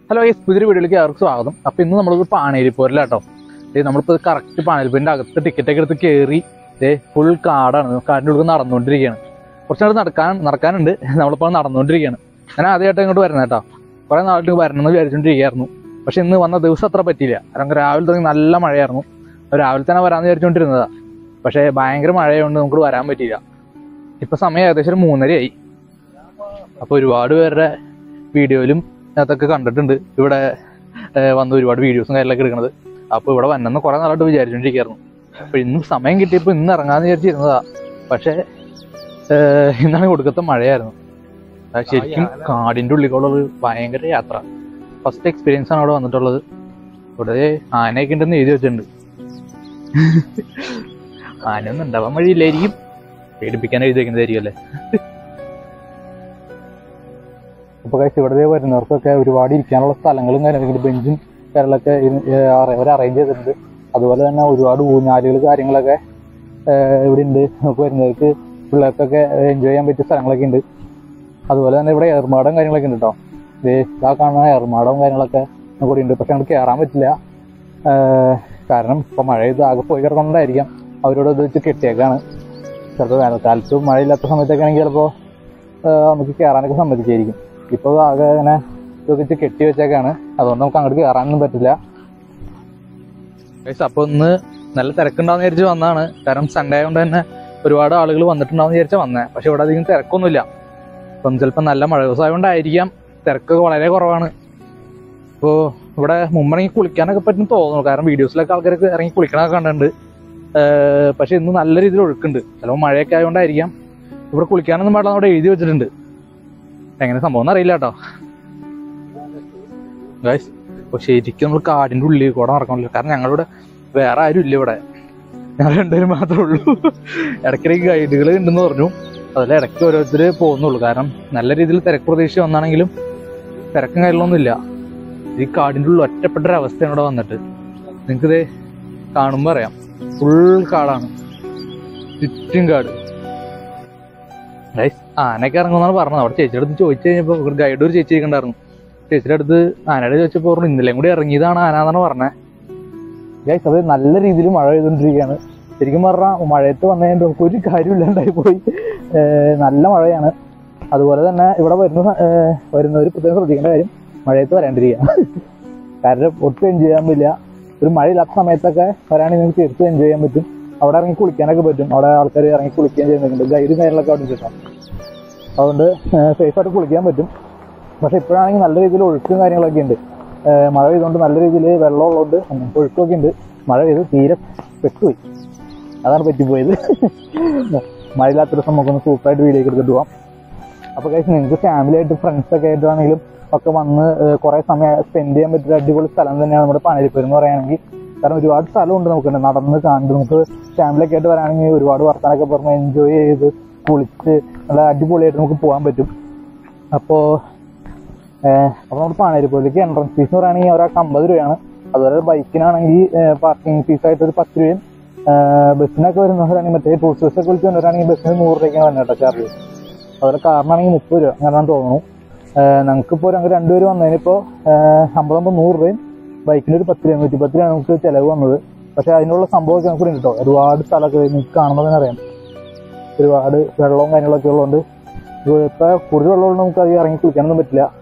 hello ഈ പുതിയൊരു വീഡിയോയിലേക്ക് അവർക്ക് സ്വാഗതം അപ്പോൾ ഇന്ന് നമ്മളൊരു പാണേരിപ്പോരില്ല കേട്ടോ ഏ നമ്മളിപ്പോൾ കറക്റ്റ് പാണേരിപ്പോരിൻ്റെ അകത്ത് ടിക്കറ്റൊക്കെ എടുത്ത് കയറി ഏ ഫുൾ കാടാണ് കാടിൻ്റെ ഉള്ളിൽ നടന്നുകൊണ്ടിരിക്കുകയാണ് കുറച്ച് നേരം നടക്കാൻ നടക്കാനുണ്ട് നമ്മളിപ്പോൾ നടന്നുകൊണ്ടിരിക്കുകയാണ് ഞാൻ ആദ്യമായിട്ട് ഇങ്ങോട്ട് വരുന്നത് കേട്ടോ കുറേ നാളായിട്ട് വരണം എന്ന് വിചാരിച്ചുകൊണ്ടിരിക്കുകയായിരുന്നു പക്ഷെ ഇന്ന് വന്ന ദിവസം അത്ര പറ്റിയില്ല കാരണം രാവിലെ തുടങ്ങി നല്ല മഴയായിരുന്നു രാവിലെ തന്നെ വരാമെന്ന് വിചാരിച്ചുകൊണ്ടിരുന്നതാണ് പക്ഷേ ഭയങ്കര മഴയായതുകൊണ്ട് നമുക്ക് വരാൻ പറ്റിയില്ല ഇപ്പം സമയം ഏകദേശം ഒരു മൂന്നരയായി അപ്പോൾ ഒരുപാട് പേരുടെ വീഡിയോയിലും അതൊക്കെ കണ്ടിട്ടുണ്ട് ഇവിടെ ഏഹ്, വന്ന് ഒരുപാട് വീഡിയോസും കാര്യങ്ങളൊക്കെ എടുക്കണത് അപ്പോൾ ഇവിടെ വന്നെന്ന് കുറേ നാളായിട്ട് വിചാരിച്ചുകൊണ്ടിരിക്കുകയായിരുന്നു അപ്പോൾ ഇന്ന് സമയം കിട്ടിയപ്പോൾ ഇന്ന് ഇറങ്ങാമെന്ന് വിചാരിച്ചിരുന്നതാ പക്ഷേ ഏഹ്, ഇന്നാണ് കൊടുക്കത്തെ മഴയായിരുന്നു അത് ശരിക്കും കാടിൻ്റെ ഉള്ളിക്കുള്ളത് ഭയങ്കര യാത്ര ഫസ്റ്റ് എക്സ്പീരിയൻസ് ആണ് അവിടെ വന്നിട്ടുള്ളത് ഇവിടെ ആനയൊക്കെ ഉണ്ടെന്ന് എഴുതി വെച്ചിട്ടുണ്ട് ആനയൊന്നും ഉണ്ടാവാൻ വഴിയില്ലായിരിക്കും പേടിപ്പിക്കാൻ എഴുതി വെക്കുന്നതായിരിക്കും അല്ലേ അപ്പോൾ കഴിച്ച് ഇവിടെ വരുന്നവർക്കൊക്കെ ഒരുപാട് ഇരിക്കാനുള്ള സ്ഥലങ്ങളും കാര്യങ്ങളൊക്കെ ബെഞ്ചും കാര്യങ്ങളൊക്കെ അവർ അറേഞ്ച് ചെയ്തിട്ടുണ്ട് അതുപോലെ തന്നെ ഒരുപാട് ഊഞ്ഞാലുകൾ കാര്യങ്ങളൊക്കെ ഏഹ് ഇവിടെ ഉണ്ട് നമുക്ക് വരുന്നവർക്ക് പിള്ളേർക്കൊക്കെ എൻജോയ് ചെയ്യാൻ പറ്റിയ സ്ഥലങ്ങളൊക്കെ ഉണ്ട് അതുപോലെ തന്നെ ഇവിടെ ഏർമാടം കാര്യങ്ങളൊക്കെ ഉണ്ട് കേട്ടോ ഇത് ഇതാ കാണുന്ന ഏർമാടവും കാര്യങ്ങളൊക്കെ കൂടി ഉണ്ട് പക്ഷെ നമുക്ക് കയറാൻ പറ്റില്ല ഏഹ് കാരണം ഇപ്പം മഴ ഇത് ആകെ പോയി കിടക്കുന്നതായിരിക്കാം അവരോട് ഇത് വെച്ച് കെട്ടിയേക്കാണ് ചിലപ്പോൾ വേനൽക്കാലത്ത് മഴയില്ലാത്ത സമയത്തൊക്കെ ആണെങ്കിൽ ചിലപ്പോൾ നമുക്ക് കയറാനൊക്കെ സമ്മതിച്ചായിരിക്കും ഇപ്പോൾ ആകെ ഇങ്ങനെ ഇതൊക്കെ വെച്ച് കെട്ടി വെച്ചേക്കാണ് അതുകൊണ്ട് നമുക്ക് അങ്ങോട്ട് കയറാനൊന്നും പറ്റില്ല അപ്പോൾ ഇന്ന് നല്ല തിരക്കുണ്ടാവുന്ന വിചാരിച്ച് വന്നതാണ് കാരണം സൺഡേ ആയതുകൊണ്ട് തന്നെ ഒരുപാട് ആളുകൾ വന്നിട്ടുണ്ടാവും വിചാരിച്ചാൽ വന്നത് പക്ഷെ ഇവിടെ അധികം തിരക്കൊന്നുമില്ല ഇപ്പം ചിലപ്പോൾ നല്ല മഴ ദിവസം ആയതുകൊണ്ടായിരിക്കാം തിരക്ക് വളരെ കുറവാണ് ഇപ്പോൾ ഇവിടെ മുമ്പിറങ്ങി കുളിക്കാനൊക്കെ പറ്റും തോന്നുന്നു കാരണം വീഡിയോസിലൊക്കെ ആൾക്കാർക്ക് ഇറങ്ങി കുളിക്കണമൊക്കെ കണ്ടിട്ടുണ്ട് ഏഹ് പക്ഷെ ഇന്ന് നല്ല രീതിയിൽ ഒഴുക്കുണ്ട് ചിലപ്പോൾ മഴയൊക്കെ ആയതുകൊണ്ടായിരിക്കാം ഇവിടെ കുളിക്കാനൊന്നും പാടില്ല അവിടെ എഴുതി വെച്ചിട്ടുണ്ട് എങ്ങനെ സംഭവം എന്ന് അറിയില്ല കേട്ടോ ഗൈസ് അപ്പോൾ ശരിക്കും നമ്മൾ കാടിൻ്റെ ഉള്ളിൽ കൂടെ നടക്കണമല്ലോ കാരണം ഞങ്ങളിവിടെ വേറെ ആരും ഇല്ല ഇവിടെ ഞങ്ങൾ രണ്ടുപേരും മാത്രമേ ഉള്ളൂ ഇടയ്ക്കിടയ്ക്ക് ഗൈഡുകൾ ഉണ്ടെന്ന് പറഞ്ഞു അതിൽ ഇടയ്ക്ക് ഓരോരുത്തർ പോകുന്നുള്ളൂ കാരണം നല്ല രീതിയിൽ തിരക്ക് പ്രതീക്ഷിച്ച് വന്നാണെങ്കിലും തിരക്കും കാര്യങ്ങളൊന്നുമില്ല ഈ കാടിൻ്റെ ഉള്ളിൽ ഒറ്റപ്പെട്ട ഒരു അവസ്ഥയാണ് ഇവിടെ വന്നിട്ട് നിങ്ങൾക്കിത് കാണുമ്പോൾ അറിയാം ഫുൾ കാടാണ് ചുറ്റും കാട് ഗൈസ് ആനയൊക്കെ ഇറങ്ങുമെന്നാണ് പറഞ്ഞത് അവിടെ ചേച്ചിയുടെ അടുത്ത് ചോദിച്ചു കഴിഞ്ഞപ്പോൾ ഒരു ഗൈഡ് ഒരു ചേച്ചി ഉണ്ടായിരുന്നു ചേച്ചിയുടെ അടുത്ത് ആനയുടെ ചോദിച്ചപ്പോൾ പറഞ്ഞു ഇന്നലെയും കൂടി ഇറങ്ങിയതാണ് ആന എന്നാണ് പറഞ്ഞത് ഗൈസ് അത് നല്ല രീതിയിൽ മഴ പെയ്തുകൊണ്ടിരിക്കുകയാണ് ശരിക്കും പറഞ്ഞാൽ മഴയത്ത് വന്നതിന് നമുക്ക് ഒരു കാര്യമില്ലാണ്ടായി പോയി ഏഹ് നല്ല മഴയാണ് അതുപോലെ തന്നെ ഇവിടെ വരുന്ന സ- ഏഹ് വരുന്നവർ പ്രത്യേകം ശ്രദ്ധിക്കേണ്ട കാര്യം മഴയത്ത് വരാണ്ടിരിക്കുക കാരണം ഒട്ടും എൻജോയ് ചെയ്യാൻ പറ്റില്ല ഒരു മഴയില്ലാത്ത സമയത്തൊക്കെ വരാണെങ്കിൽ നിങ്ങൾക്ക് തീർത്തും എൻജോയ് ചെയ്യാൻ പറ്റും അവിടെ ഇറങ്ങി കുളിക്കാനൊക്കെ പറ്റും അവിടെ ആൾക്കാർ ഇറങ്ങി കുളിക്കുകയും ചെയ്യുന്നുണ്ട് ഗൈഡും കാര്യങ്ങളൊക്കെ അവിടെ കിട്ടാം അതുകൊണ്ട് സേഫായിട്ട് കുളിക്കാൻ പറ്റും പക്ഷെ ഇപ്പോഴാണെങ്കിൽ നല്ല രീതിയിൽ ഒഴുക്കും കാര്യങ്ങളൊക്കെ ഉണ്ട് ഏഹ് മഴ പെയ്തുകൊണ്ട് നല്ല രീതിയിൽ വെള്ളം ഉള്ളതുകൊണ്ട് ഒഴുക്കൊക്കെ ഉണ്ട് മഴ പെയ്ത് തീരെ പെട്ടുപോയി അതാണ് പറ്റിപ്പോയത് മഴയില്ലാത്ത ദിവസം നമുക്കൊന്ന് സൂപ്പറായിട്ട് വീഡിയോ ഒക്കെ എടുത്തിട്ട് പോവാം അപ്പോൾ കഴിച്ച് നിങ്ങൾക്ക് ഫാമിലി ആയിട്ട് ഫ്രണ്ട്സ് ഒക്കെ ആയിട്ടാണെങ്കിലും ഒക്കെ വന്ന് ഏഹ് കുറേ സമയം സ്പെൻഡ് ചെയ്യാൻ പറ്റിയ അടിപൊളി സ്ഥലം തന്നെയാണ് നമ്മുടെ പനരിപ്പൂർ എന്ന് പറയുകയാണെങ്കിൽ കാരണം ഒരുപാട് സ്ഥലമുണ്ട് നമുക്ക് നടന്ന് കണ്ട് നമുക്ക് ഫാമിലി ഒക്കെ ആയിട്ട് വരാണെങ്കിൽ ഒരുപാട് വർത്താനൊക്കെ പറഞ്ഞ് എൻജോയ് ചെയ്ത് കുളിച്ച് നല്ല അടിപൊളിയായിട്ട് നമുക്ക് പോകാൻ പറ്റും അപ്പോൾ അപ്പോൾ നമ്മുടെ പാനരിപ്പൂരിലേക്ക് എൻട്രൻസ് ഫീസ് എന്ന് പറയുകയാണെങ്കിൽ ഒരാൾക്ക് അമ്പത് രൂപയാണ് അതുപോലെ ബൈക്കിനാണെങ്കിൽ പാർക്കിംഗ് ഫീസായിട്ട് ഒരു പത്ത് രൂപയും ഏഹ് ബസ്സിനൊക്കെ വരുന്നവരാണെങ്കിൽ മറ്റേ ടൂറിസ്റ്റ് ബസ്സൊക്കെ വിളിച്ച് വന്നവരാണെങ്കിൽ ബസ്സിന് നൂറ് രൂപയ്ക്കാണ് വരുന്നത് കേട്ടോ ചാർജ് അതുപോലെ കാറിനാണെങ്കിൽ മുപ്പത് രൂപ അങ്ങനെയാണെന്ന് തോന്നുന്നു നമുക്കിപ്പോൾ ഞങ്ങൾ രണ്ടുപേരും വന്നതിനിപ്പോൾ അമ്പതമ്പത് നൂറ് രൂപയും ബൈക്കിന് ഒരു പത്ത് രൂപ നൂറ്റി പത്ത് രൂപ നമുക്ക് ചിലവ് വന്നത് പക്ഷേ അതിനുള്ള സംഭവമൊക്കെ നമുക്ക് ഉണ്ട് കേട്ടോ ഒരുപാട് സ്ഥലമൊക്കെ നിങ്ങൾക്ക് കാണുമ്പോൾ തന്നെ അറിയാം ഒരുപാട് വെള്ളവും കാര്യങ്ങളൊക്കെ ഉള്ളതുകൊണ്ട് ഇപ്പോൾ കൂടുതൽ വെള്ളമുള്ള നമുക്ക് അത് ഇറങ്ങി കുളിക്കാനൊന്നും പറ്റില്ല